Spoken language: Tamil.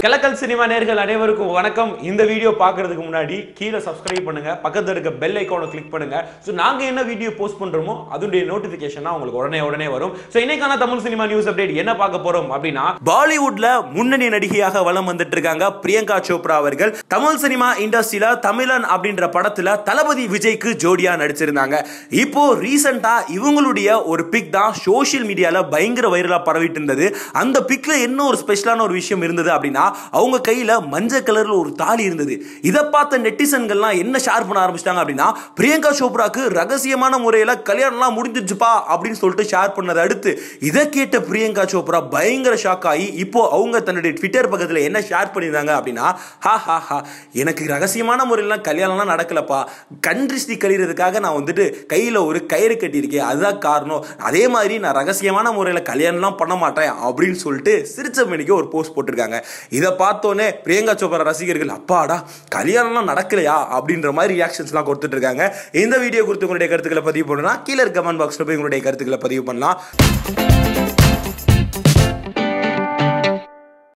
கலக்கல் சினிமா நேர்கள் அனைவருக்கும் வணக்கம் இந்த வீடியோ பார்க்கறதுக்கு முன்னாடி கீழே சப்ஸ்கிரைப் பண்ணுங்க பக்கத்துல இருக்க பெல் ஐக்கானை கிளிக் பண்ணுங்க ஸோ நாங்க என்ன வீடியோ போஸ்ட் பண்றோமோ அதனுடைய நோட்டிபிகேஷன் உங்களுக்கு உடனே உடனே வரும் ஸோ இன்னைக்கான தமிழ் சினிமா நியூஸ் அப்டேட் என்ன பார்க்க போறோம் அப்படின்னா பாலிவுட்ல முன்னணி நடிகையாக வலம் வந்துட்டு இருக்காங்க பிரியங்கா சோப்ரா அவர்கள் தமிழ் சினிமா இண்டஸ்ட்ரியில தமிழன் அப்படின்ற படத்துல தளபதி விஜய்க்கு ஜோடியா நடிச்சிருந்தாங்க இப்போ ரீசெண்டா இவங்களுடைய ஒரு பிக் தான் சோஷியல் மீடியால பயங்கர வைரலா பரவிட்டு இருந்தது அந்த பிக்ல என்ன ஒரு ஸ்பெஷலான ஒரு விஷயம் இருந்தது அப்படின்னா அவங்க கையில மஞ்சள் கலர்ல ஒரு தாலி இருந்தது இதை பார்த்த நெட்டிசன்கள்லாம் என்ன ஷேர் பண்ண ஆரம்பிச்சிட்டாங்க அப்படின்னா பிரியங்கா சோப்ராக்கு ரகசியமான முறையில கல்யாணம்லாம் முடிஞ்சிருச்சுப்பா அப்படின்னு சொல்லிட்டு ஷேர் பண்ணதை அடுத்து இதை கேட்ட பிரியங்கா சோப்ரா பயங்கர ஷாக் ஆகி இப்போ அவங்க தன்னுடைய ட்விட்டர் பக்கத்துல என்ன ஷேர் பண்ணியிருந்தாங்க அப்படின்னா ஹா ஹா ஹா எனக்கு ரகசியமான முறையிலாம் கல்யாணம்லாம் நடக்கலப்பா கண் திருஷ்டி கழிகிறதுக்காக நான் வந்துட்டு கையில் ஒரு கயிறு கட்டியிருக்கேன் அதுதான் காரணம் அதே மாதிரி நான் ரகசியமான முறையில் கல்யாணம்லாம் பண்ண மாட்டேன் அப்படின்னு சொல்லிட்டு சிரிச்ச மணிக்கு ஒரு போஸ்ட் போட்டிருக்காங்க இதை பார்த்தோன்னே பிரியங்கா சோப்ரா ரசிகர்கள் அப்பாடா கல்யாணம்லாம் நடக்கலையா அப்படின்ற மாதிரி ரியாக்ஷன்ஸ்லாம் கொடுத்துட்டு இருக்காங்க இந்த வீடியோ குறித்து உங்களுடைய கருத்துக்களை பதிவு பண்ணணும்னா கீழே இருக்க கமெண்ட் பாக்ஸில் போய் உங்களுடைய கருத்துக்களை பதிவு பண்ணலாம்